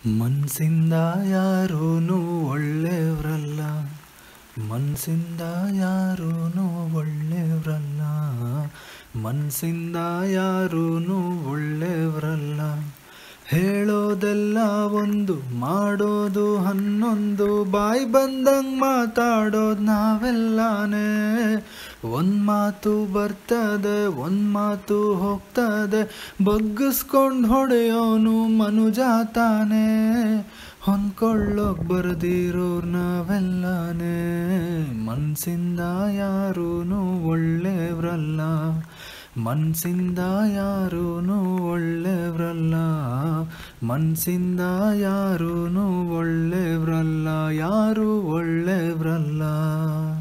ಮನ್ಸಿಂದ ಯಾರೂ ಒಳ್ಳೆಯವ್ರಲ್ಲ ಮನ್ಸಿಂದ ಯಾರೂ ಒಳ್ಳೆಯವ್ರಲ್ಲ ಮನ್ಸಿಂದ ಯಾರೂ ಒಳ್ಳೆಯವ್ರಲ್ಲ ಹೇಳೋದೆಲ್ಲ ಒಂದು ಮಾಡೋದು ಹನ್ನೊಂದು ಬಾಯಿ ಬಂದಂಗೆ ಮಾತಾಡೋದು ನಾವೆಲ್ಲಾನೇ ಒಂದು ಮಾತು ಬರ್ತದೆ ಒಂದು ಮಾತು ಹೋಗ್ತದೆ ಬಗ್ಗಿಸ್ಕೊಂಡು ಹೊಡೆಯೋನು ಮನುಜ ತಾನೇ ಹೊಂದ್ಕೊಳ್ಳೋಕ್ ಬರ್ದಿರೋರ್ ನಾವೆಲ್ಲಾನೇ ಮನ್ಸಿಂದ ಯಾರೂ ಒಳ್ಳೆಯವ್ರಲ್ಲ ಮನ್ಸಿಂದ ಯಾರೂ ಒಳ್ಳೆಯವ್ರಲ್ಲ ಮನ್ಸಿಂದ ಯಾರೂ ಒಳ್ಳೆಯವ್ರಲ್ಲ ಯಾರೂ ಒಳ್ಳೆಯವ್ರಲ್ಲ